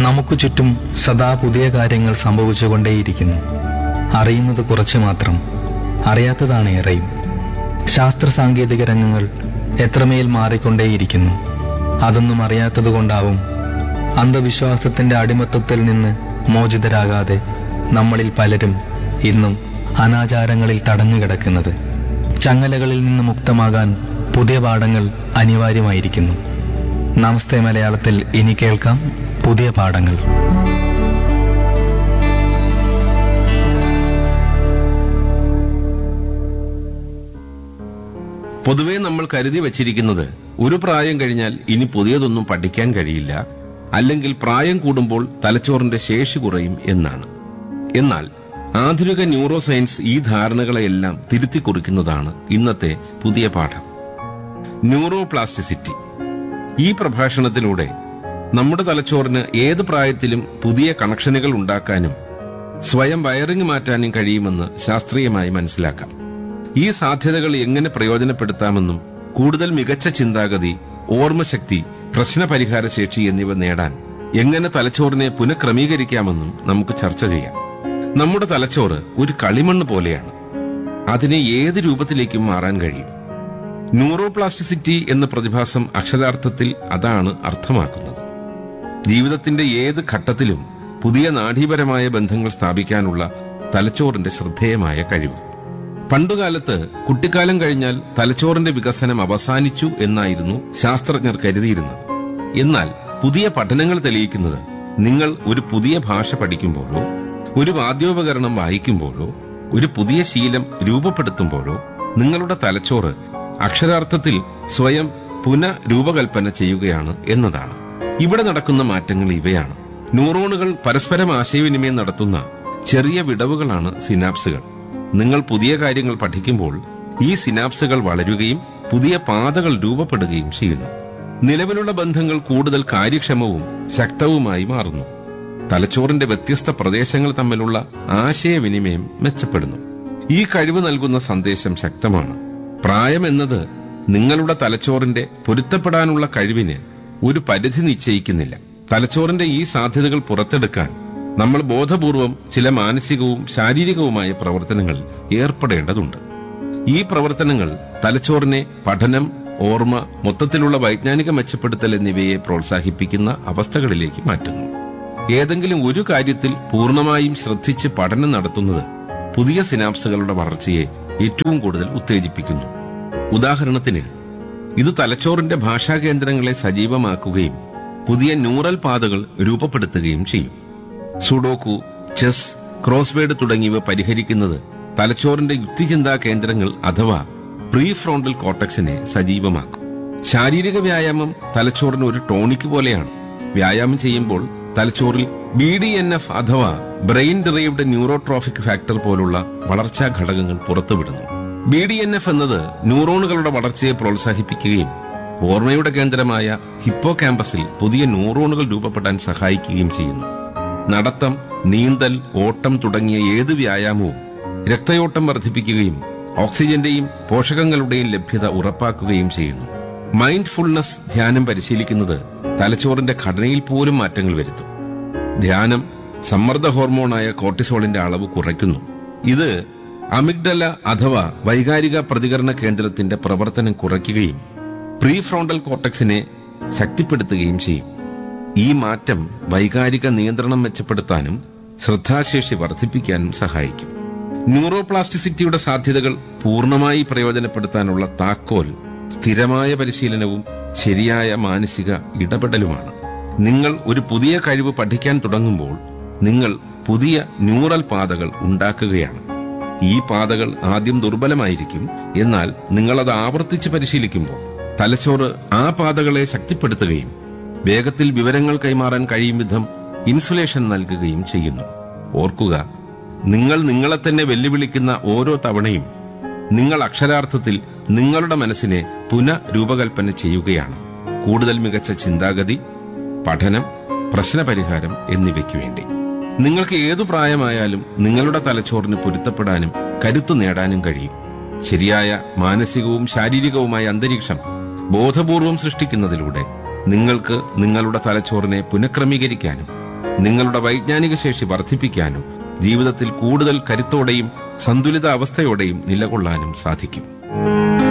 നമുക്ക് ചുറ്റും സദാ പുതിയ കാര്യങ്ങൾ സംഭവിച്ചുകൊണ്ടേയിരിക്കുന്നു അറിയുന്നത് കുറച്ച് മാത്രം അറിയാത്തതാണ് ഏറെയും ശാസ്ത്ര സാങ്കേതിക രംഗങ്ങൾ എത്രമേൽ മാറിക്കൊണ്ടേയിരിക്കുന്നു അതൊന്നും അറിയാത്തതുകൊണ്ടാവും അന്ധവിശ്വാസത്തിന്റെ അടിമത്തത്തിൽ നിന്ന് മോചിതരാകാതെ നമ്മളിൽ പലരും ഇന്നും അനാചാരങ്ങളിൽ തടഞ്ഞുകിടക്കുന്നത് ചങ്ങലകളിൽ നിന്ന് മുക്തമാകാൻ പുതിയ പാഠങ്ങൾ അനിവാര്യമായിരിക്കുന്നു നമസ്തേ മലയാളത്തിൽ ഇനി കേൾക്കാം പുതിയ പാഠങ്ങൾ പൊതുവെ നമ്മൾ കരുതി വച്ചിരിക്കുന്നത് ഒരു പ്രായം കഴിഞ്ഞാൽ ഇനി പുതിയതൊന്നും പഠിക്കാൻ കഴിയില്ല അല്ലെങ്കിൽ പ്രായം കൂടുമ്പോൾ തലച്ചോറിന്റെ ശേഷി കുറയും എന്നാണ് എന്നാൽ ആധുനിക ന്യൂറോ സയൻസ് ഈ ധാരണകളെയെല്ലാം തിരുത്തി കുറിക്കുന്നതാണ് ഇന്നത്തെ പുതിയ പാഠം ന്യൂറോ പ്ലാസ്റ്റിസിറ്റി ഈ പ്രഭാഷണത്തിലൂടെ നമ്മുടെ തലച്ചോറിന് ഏത് പ്രായത്തിലും പുതിയ കണക്ഷനുകൾ ഉണ്ടാക്കാനും സ്വയം വയറിംഗ് മാറ്റാനും കഴിയുമെന്ന് ശാസ്ത്രീയമായി മനസ്സിലാക്കാം ഈ സാധ്യതകൾ എങ്ങനെ പ്രയോജനപ്പെടുത്താമെന്നും കൂടുതൽ മികച്ച ചിന്താഗതി ഓർമ്മശക്തി പ്രശ്നപരിഹാര ശേഷി എന്നിവ നേടാൻ എങ്ങനെ തലച്ചോറിനെ പുനഃക്രമീകരിക്കാമെന്നും നമുക്ക് ചർച്ച ചെയ്യാം നമ്മുടെ തലച്ചോറ് ഒരു കളിമണ്ണ് പോലെയാണ് അതിനെ ഏത് രൂപത്തിലേക്കും മാറാൻ കഴിയും ന്യൂറോപ്ലാസ്റ്റിസിറ്റി എന്ന പ്രതിഭാസം അക്ഷരാർത്ഥത്തിൽ അതാണ് അർത്ഥമാക്കുന്നത് ജീവിതത്തിന്റെ ഏത് ഘട്ടത്തിലും പുതിയ നാഡീപരമായ ബന്ധങ്ങൾ സ്ഥാപിക്കാനുള്ള തലച്ചോറിന്റെ ശ്രദ്ധേയമായ കഴിവ് പണ്ടുകാലത്ത് കുട്ടിക്കാലം കഴിഞ്ഞാൽ തലച്ചോറിന്റെ വികസനം അവസാനിച്ചു എന്നായിരുന്നു ശാസ്ത്രജ്ഞർ കരുതിയിരുന്നത് എന്നാൽ പുതിയ പഠനങ്ങൾ തെളിയിക്കുന്നത് നിങ്ങൾ ഒരു പുതിയ ഭാഷ പഠിക്കുമ്പോഴോ ഒരു വാദ്യോപകരണം വായിക്കുമ്പോഴോ ഒരു പുതിയ ശീലം രൂപപ്പെടുത്തുമ്പോഴോ നിങ്ങളുടെ തലച്ചോറ് അക്ഷരാർത്ഥത്തിൽ സ്വയം പുനഃരൂപകൽപ്പന ചെയ്യുകയാണ് എന്നതാണ് ഇവിടെ നടക്കുന്ന മാറ്റങ്ങൾ ഇവയാണ് ന്യൂറോണുകൾ പരസ്പരം ആശയവിനിമയം നടത്തുന്ന ചെറിയ വിടവുകളാണ് സിനാപ്സുകൾ നിങ്ങൾ പുതിയ കാര്യങ്ങൾ പഠിക്കുമ്പോൾ ഈ സിനാപ്സുകൾ വളരുകയും പുതിയ പാതകൾ രൂപപ്പെടുകയും ചെയ്യുന്നു നിലവിലുള്ള ബന്ധങ്ങൾ കൂടുതൽ കാര്യക്ഷമവും ശക്തവുമായി മാറുന്നു തലച്ചോറിന്റെ വ്യത്യസ്ത പ്രദേശങ്ങൾ തമ്മിലുള്ള ആശയവിനിമയം മെച്ചപ്പെടുന്നു ഈ കഴിവ് നൽകുന്ന സന്ദേശം ശക്തമാണ് പ്രായം എന്നത് നിങ്ങളുടെ തലച്ചോറിന്റെ പൊരുത്തപ്പെടാനുള്ള കഴിവിന് ഒരു പരിധി നിശ്ചയിക്കുന്നില്ല തലച്ചോറിന്റെ ഈ സാധ്യതകൾ പുറത്തെടുക്കാൻ നമ്മൾ ബോധപൂർവം ചില മാനസികവും ശാരീരികവുമായ പ്രവർത്തനങ്ങളിൽ ഏർപ്പെടേണ്ടതുണ്ട് ഈ പ്രവർത്തനങ്ങൾ തലച്ചോറിനെ പഠനം ഓർമ്മ മൊത്തത്തിലുള്ള വൈജ്ഞാനിക മെച്ചപ്പെടുത്തൽ എന്നിവയെ പ്രോത്സാഹിപ്പിക്കുന്ന അവസ്ഥകളിലേക്ക് മാറ്റുന്നു ഏതെങ്കിലും ഒരു കാര്യത്തിൽ പൂർണ്ണമായും ശ്രദ്ധിച്ച് പഠനം നടത്തുന്നത് പുതിയ സിനാപ്സുകളുടെ വളർച്ചയെ ഏറ്റവും കൂടുതൽ ഉത്തേജിപ്പിക്കുന്നു ഉദാഹരണത്തിന് ഇത് തലച്ചോറിന്റെ ഭാഷാകേന്ദ്രങ്ങളെ സജീവമാക്കുകയും പുതിയ ന്യൂറൽ പാതകൾ രൂപപ്പെടുത്തുകയും ചെയ്യും സുഡോക്കു ചെസ് ക്രോസ്വേഡ് തുടങ്ങിയവ പരിഹരിക്കുന്നത് തലച്ചോറിന്റെ യുക്തിചിന്താ കേന്ദ്രങ്ങൾ അഥവാ പ്രീ ഫ്രോണ്ടൽ കോട്ടക്സിനെ സജീവമാക്കും ശാരീരിക വ്യായാമം തലച്ചോറിന് ഒരു ടോണിക് പോലെയാണ് വ്യായാമം ചെയ്യുമ്പോൾ തലച്ചോറിൽ ബി ഡി എൻ എഫ് അഥവാ ബ്രെയിൻ ഡിറൈവ്ഡ് ന്യൂറോട്രോഫിക് ഫാക്ടർ പോലുള്ള വളർച്ചാ ഘടകങ്ങൾ പുറത്തുവിടുന്നു ബി ഡി എൻ എഫ് എന്നത് ന്യൂറോണുകളുടെ വളർച്ചയെ പ്രോത്സാഹിപ്പിക്കുകയും ഓർമ്മയുടെ കേന്ദ്രമായ ഹിപ്പോ ക്യാമ്പസിൽ പുതിയ ന്യൂറോണുകൾ രൂപപ്പെടാൻ സഹായിക്കുകയും ചെയ്യുന്നു നടത്തം നീന്തൽ ഓട്ടം തുടങ്ങിയ ഏത് വ്യായാമവും രക്തയോട്ടം വർദ്ധിപ്പിക്കുകയും ഓക്സിജന്റെയും പോഷകങ്ങളുടെയും ലഭ്യത ഉറപ്പാക്കുകയും ചെയ്യുന്നു മൈൻഡ്ഫുൾനെസ് ധ്യാനം പരിശീലിക്കുന്നത് തലച്ചോറിന്റെ ഘടനയിൽ പോലും മാറ്റങ്ങൾ വരുത്തും ധ്യാനം സമ്മർദ്ദ ഹോർമോണായ കോർട്ടിസോളിന്റെ അളവ് കുറയ്ക്കുന്നു ഇത് അമിഗ്ഡല അഥവാ വൈകാരിക പ്രതികരണ കേന്ദ്രത്തിന്റെ പ്രവർത്തനം കുറയ്ക്കുകയും പ്രീ ഫ്രോണ്ടൽ കോർട്ടക്സിനെ ശക്തിപ്പെടുത്തുകയും ചെയ്യും ഈ മാറ്റം വൈകാരിക നിയന്ത്രണം മെച്ചപ്പെടുത്താനും ശ്രദ്ധാശേഷി വർദ്ധിപ്പിക്കാനും സഹായിക്കും ന്യൂറോപ്ലാസ്റ്റിസിറ്റിയുടെ സാധ്യതകൾ പൂർണ്ണമായി പ്രയോജനപ്പെടുത്താനുള്ള താക്കോൽ സ്ഥിരമായ പരിശീലനവും ശരിയായ മാനസിക ഇടപെടലുമാണ് നിങ്ങൾ ഒരു പുതിയ കഴിവ് പഠിക്കാൻ തുടങ്ങുമ്പോൾ നിങ്ങൾ പുതിയ ന്യൂറൽ പാതകൾ ഉണ്ടാക്കുകയാണ് ഈ പാതകൾ ആദ്യം ദുർബലമായിരിക്കും എന്നാൽ നിങ്ങളത് ആവർത്തിച്ച് പരിശീലിക്കുമ്പോൾ തലച്ചോറ് ആ പാതകളെ ശക്തിപ്പെടുത്തുകയും വേഗത്തിൽ വിവരങ്ങൾ കൈമാറാൻ കഴിയും വിധം ഇൻസുലേഷൻ നൽകുകയും ചെയ്യുന്നു ഓർക്കുക നിങ്ങൾ നിങ്ങളെ തന്നെ വെല്ലുവിളിക്കുന്ന ഓരോ തവണയും നിങ്ങൾ അക്ഷരാർത്ഥത്തിൽ നിങ്ങളുടെ മനസ്സിനെ പുനഃരൂപകൽപ്പന ചെയ്യുകയാണ് കൂടുതൽ മികച്ച ചിന്താഗതി പഠനം പ്രശ്നപരിഹാരം എന്നിവയ്ക്ക് വേണ്ടി നിങ്ങൾക്ക് ഏതു പ്രായമായാലും നിങ്ങളുടെ തലച്ചോറിന് പൊരുത്തപ്പെടാനും കരുത്തു നേടാനും കഴിയും ശരിയായ മാനസികവും ശാരീരികവുമായ അന്തരീക്ഷം ബോധപൂർവം സൃഷ്ടിക്കുന്നതിലൂടെ നിങ്ങൾക്ക് നിങ്ങളുടെ തലച്ചോറിനെ പുനഃക്രമീകരിക്കാനും നിങ്ങളുടെ വൈജ്ഞാനിക ശേഷി വർദ്ധിപ്പിക്കാനും ജീവിതത്തിൽ കൂടുതൽ കരുത്തോടെയും സന്തുലിത അവസ്ഥയോടെയും നിലകൊള്ളാനും സാധിക്കും